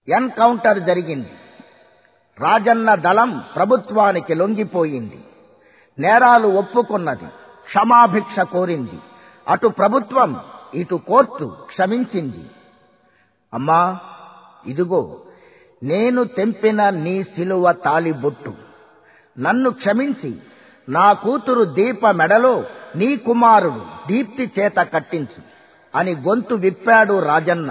encounter జరిగింది రాజన్న దళం ప్రభుత్వానికి లొంగిపోయింది నేరాలు ఒప్పుకున్నది క్షమాభిక్ష కోరింది అటు ప్రభుత్వం ఇటు కోర్టు క్షమించింది అమ్మా ఇదిగో నేను తెంపిన నీ శిలువ తాలిబొట్టు నన్ను క్షమించి నా కూతురు దీప మెడలో నీ కుమారుడు దీప్తి చేత కట్టించు అని గొంతు విప్పాడు రాజన్న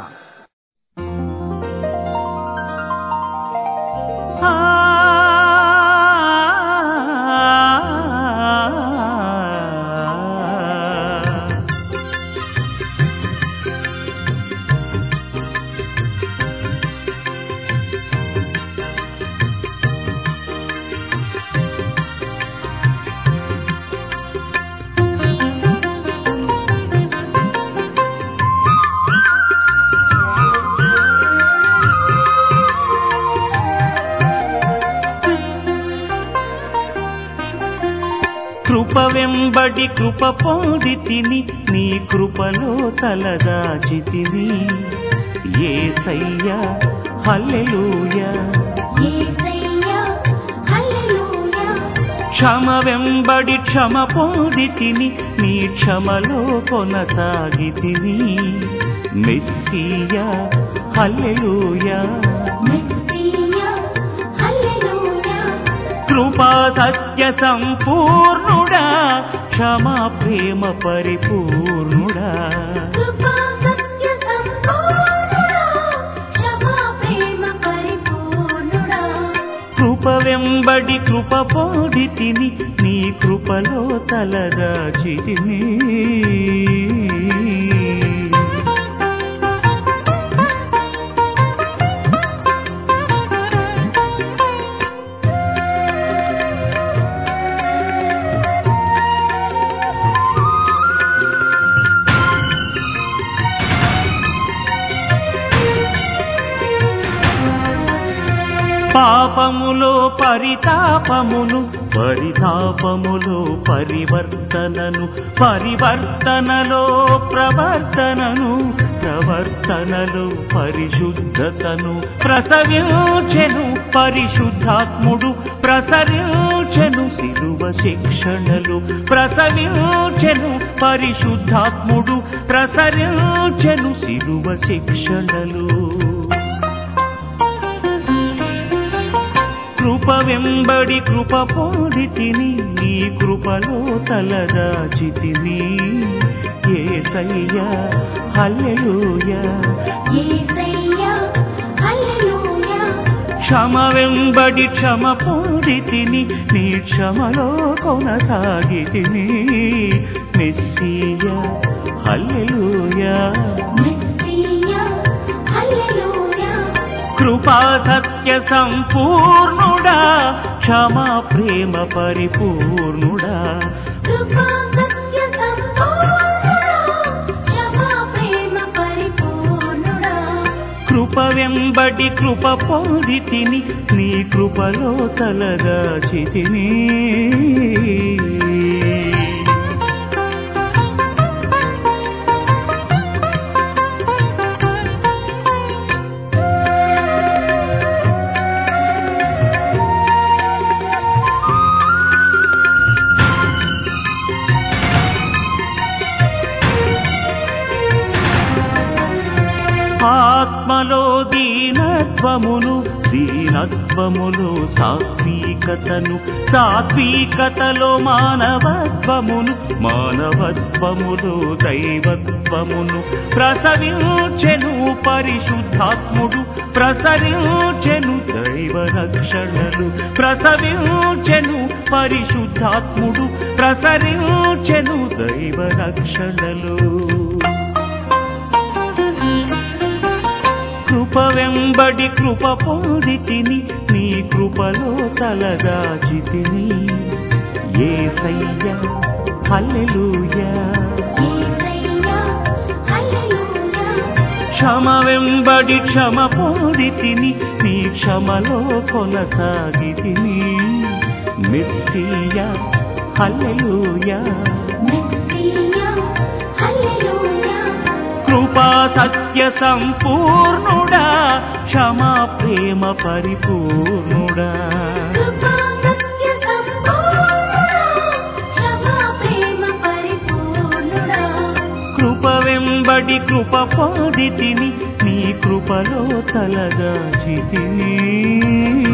కృప వెంబడి కృప పొంది తిని నీ కృపలో తలదాచి తిని ఏ సయ్యా హల్లెలూయా యేసయ్యా హల్లెలూయా క్షమ వెంబడి క్షమ పొంది తిని నీ క్షమలో కొనసాగి తిని మెస్సియా హల్లెలూయా మెస్సియా హల్లెలూయా కృపా సత్య సంపూర్ణుడా క్షమా ప్రేమ పరిపూర్ణుడా కృపా సత్య సంపూర్ణుడా క్షమా ప్రేమ పరిపూర్ణుడా కృప వెంబడి కృప పోడి తిని నీ కృపలో తలదాచి తిని పాపములో పరితాపమును పరితాపములో పరివర్తనను పరివర్తనలో ప్రవర్తనను ప్రవర్తనలో పరిశుద్ధతను ప్రసవించెను పరిశుద్ధాత్ముడు ప్రసరించెను సిలువ శిక్షణలు ప్రసవించెను పరిశుద్ధాత్ముడు ప్రసరించెను సిలువ శిక్షణలు కృప వెంబడి కృప పోడి తిని నీ కృపలో తలదాచి తిని ఏ సయ్యా హల్లెలూయా యేసయ్యా హల్లెలూయా క్షమ వెంబడి క్షమ పోడి తిని నీ క్షమలో కొనసాగి తిని మెస్సియా హల్లెలూయా మెస్సియా హల్లెలూయా కృపా సత్య సంపూర్ణుడా క్షమా ప్రేమ పరిపూర్ణుడా కృపా సత్య సంపూర్ణుడా క్షమా ప్రేమ పరిపూర్ణుడా కృప వెంబడి కృప పొంది తిని నీ కృపలో తలదాచి తిని ఆత్మలో దీనత్వమును దీనత్వములో సాత్వికతను సాత్వికతలో మానవత్వమును మానవత్వములో దైవత్వమును ప్రసవించెను పరిశుద్ధాత్ముడు ప్రసరించెను దైవ రక్షణలు ప్రసవించెను పరిశుద్ధాత్ముడు ప్రసరించెను దైవ రక్షణలు కృప వెంబడి కృప పొంది తిని నీ కృపలో తలదాచి తిని ఏ సయ్యా హల్లెలూయా యేసయ్యా హల్లెలూయా క్షమ వెంబడి క్షమ పొంది తిని నీ క్షమలో కొనసాగి తిని మెస్సియా హల్లెలూయా మెస్సియా హల్లెలూయా కృప కృపా సత్య సంపూర్ణుడా క్షమా ప్రేమ పరిపూర్ణుడా కృపా సత్య సంపూర్ణుడా క్షమా ప్రేమ పరిపూర్ణుడా కృప వెంబడి కృప పొందితిని నీ కృపలో తలదాచితిని